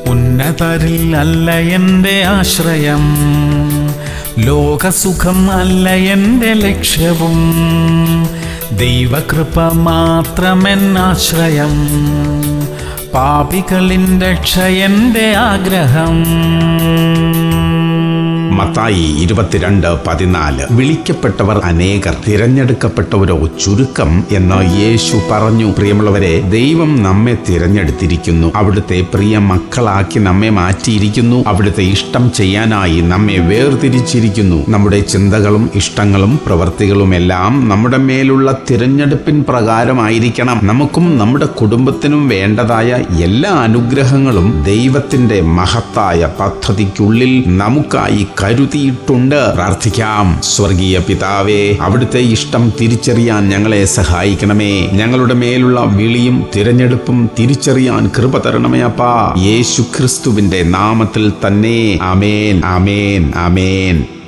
ഉന്നതരിൽ അല്ല എൻ്റെ ആശ്രയം ലോകസുഖം അല്ല എൻ്റെ ലക്ഷ്യവും ദൈവകൃപ മാത്രമെൻ ആശ്രയം പാപികളിൻ രക്ഷ എൻ്റെ ആഗ്രഹം മത്തായി ഇരുപത്തിരണ്ട് പതിനാല് വിളിക്കപ്പെട്ടവർ അനേകർ തിരഞ്ഞെടുക്കപ്പെട്ടവരോ ചുരുക്കം എന്ന് യേശു പറഞ്ഞു പ്രിയമുള്ളവരെ ദൈവം നമ്മെ തിരഞ്ഞെടുത്തിരിക്കുന്നു അവിടുത്തെ പ്രിയ മക്കളാക്കി നമ്മെ മാറ്റിയിരിക്കുന്നു അവിടുത്തെ ഇഷ്ടം ചെയ്യാനായി നമ്മെ വേർതിരിച്ചിരിക്കുന്നു നമ്മുടെ ചിന്തകളും ഇഷ്ടങ്ങളും പ്രവർത്തികളും എല്ലാം നമ്മുടെ മേലുള്ള തിരഞ്ഞെടുപ്പിൻ പ്രകാരമായിരിക്കണം നമുക്കും നമ്മുടെ കുടുംബത്തിനും വേണ്ടതായ എല്ലാ അനുഗ്രഹങ്ങളും ദൈവത്തിന്റെ മഹത്തായ പദ്ധതിക്കുള്ളിൽ നമുക്കായി കരുതിയിട്ടുണ്ട് പ്രാർത്ഥിക്കാം സ്വർഗീയ പിതാവേ അവിടുത്തെ ഇഷ്ടം തിരിച്ചറിയാൻ ഞങ്ങളെ സഹായിക്കണമേ ഞങ്ങളുടെ മേലുള്ള വിളിയും തിരഞ്ഞെടുപ്പും തിരിച്ചറിയാൻ കൃപ തരണമേ അപ്പാ യേശു ക്രിസ്തുവിന്റെ നാമത്തിൽ തന്നെ അമേൻ അമേൻ അമേൻ